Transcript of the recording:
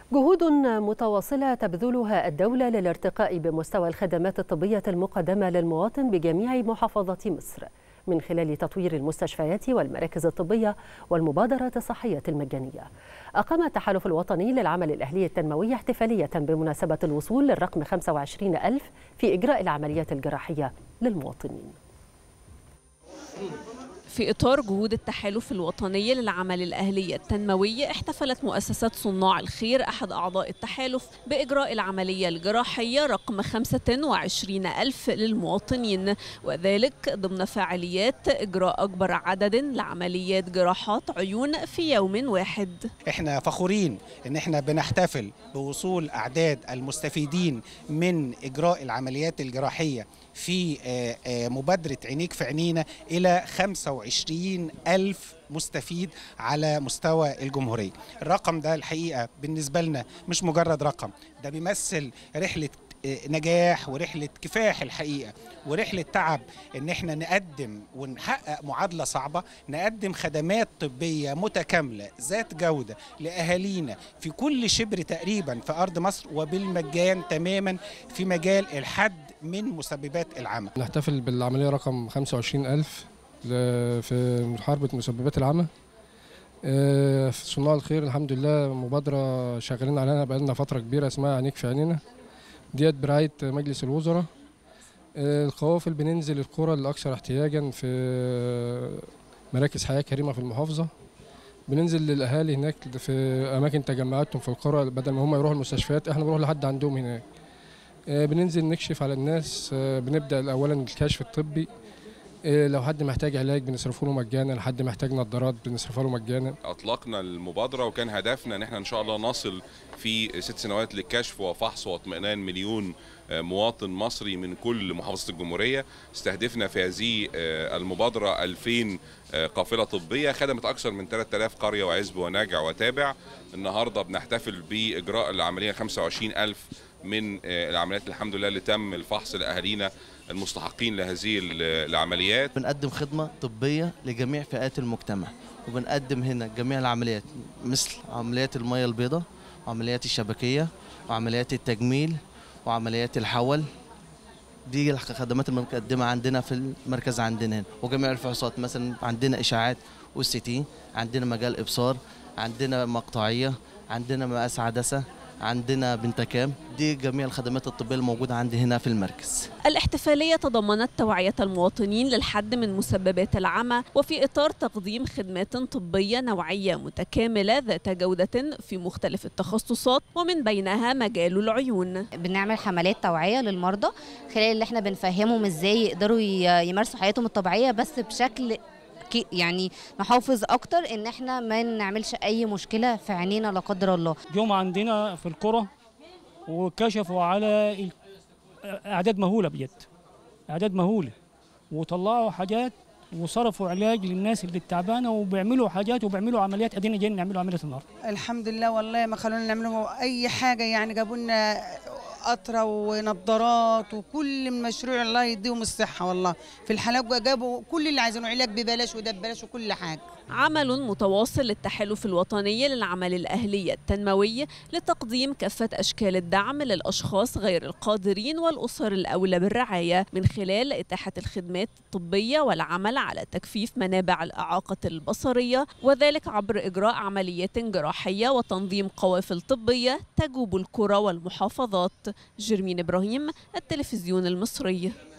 جهود متواصلة تبذلها الدولة للارتقاء بمستوى الخدمات الطبية المقدمة للمواطن بجميع محافظات مصر من خلال تطوير المستشفيات والمراكز الطبية والمبادرات الصحية المجانية. أقام التحالف الوطني للعمل الأهلي التنموي احتفالية بمناسبة الوصول للرقم 25 ألف في إجراء العمليات الجراحية للمواطنين. في إطار جهود التحالف الوطني للعمل الأهلي التنموي احتفلت مؤسسة صناع الخير أحد أعضاء التحالف بإجراء العملية الجراحية رقم 25 ألف للمواطنين وذلك ضمن فعاليات إجراء أكبر عدد لعمليات جراحات عيون في يوم واحد احنا فخورين ان احنا بنحتفل بوصول اعداد المستفيدين من اجراء العمليات الجراحيه في مبادره عينيك في عينينا الى 25 ألف مستفيد على مستوى الجمهورية الرقم ده الحقيقة بالنسبة لنا مش مجرد رقم ده بيمثل رحلة نجاح ورحلة كفاح الحقيقة ورحلة تعب ان احنا نقدم ونحقق معادلة صعبة نقدم خدمات طبية متكاملة ذات جودة لأهالينا في كل شبر تقريبا في أرض مصر وبالمجان تماما في مجال الحد من مسببات العمى نحتفل بالعملية رقم 25000 في محاربة مسببات العمى في صناع الخير الحمد لله مبادرة شغالين عليها بقالنا فترة كبيرة اسمها عينيك في عينينا ديت برعاية مجلس الوزراء القوافل بننزل القرى الأكثر احتياجا في مراكز حياة كريمة في المحافظة بننزل للأهالي هناك في أماكن تجمعاتهم في القرى بدل ما هم يروحوا المستشفيات احنا بنروح لحد عندهم هناك بننزل نكشف على الناس بنبدأ أولا الكشف الطبي لو حد محتاج علاج بنصرفه له مجانا لحد محتاج نظارات بنصرفها له مجانا اطلقنا المبادره وكان هدفنا ان احنا ان شاء الله نصل في ست سنوات للكشف وفحص واطمئنان مليون مواطن مصري من كل محافظه الجمهوريه استهدفنا في هذه المبادره 2000 قافله طبيه خدمت اكثر من 3000 قريه وعزب وناجع وتابع النهارده بنحتفل باجراء العمليه 25000 من العمليات الحمد لله اللي تم الفحص لاهالينا المستحقين لهذه العمليات بنقدم خدمة طبية لجميع فئات المجتمع وبنقدم هنا جميع العمليات مثل عمليات المية البيضاء وعمليات الشبكية وعمليات التجميل وعمليات الحول دي الخدمات المقدمة عندنا في المركز عندنا هنا وجميع الفحوصات مثلا عندنا إشاعات والسي تي عندنا مجال إبصار عندنا مقطعية عندنا مقاس عدسة عندنا بنتكام دي جميع الخدمات الطبية الموجودة عندي هنا في المركز الاحتفالية تضمنت توعية المواطنين للحد من مسببات العمى وفي إطار تقديم خدمات طبية نوعية متكاملة ذات جودة في مختلف التخصصات ومن بينها مجال العيون بنعمل حملات توعية للمرضى خلال اللي احنا بنفهمهم ازاي يقدروا يمارسوا حياتهم الطبيعية بس بشكل يعني نحافظ اكتر ان احنا ما نعملش اي مشكله في عينينا لا قدر الله جم عندنا في القرى وكشفوا على اعداد مهوله بجد اعداد مهوله وطلعوا حاجات وصرفوا علاج للناس اللي تعبانه وبيعملوا حاجات وبيعملوا عمليات ادينا جايين نعملوا عمليه النهارده الحمد لله والله ما خلونا نعملوا اي حاجه يعني جابوا لنا قطره ونظارات وكل مشروع الله يديهم الصحه والله في الحلقه جابوا كل اللي عايزينه علاج ببلاش وده ببلاش وكل حاجه عمل متواصل للتحالف الوطني للعمل الأهلي التنموي لتقديم كافة أشكال الدعم للأشخاص غير القادرين والأسر الأولى بالرعاية من خلال إتاحة الخدمات الطبية والعمل على تكفيف منابع الإعاقة البصرية وذلك عبر إجراء عمليات جراحية وتنظيم قوافل طبية تجوب القرى والمحافظات جرمين إبراهيم التلفزيون المصري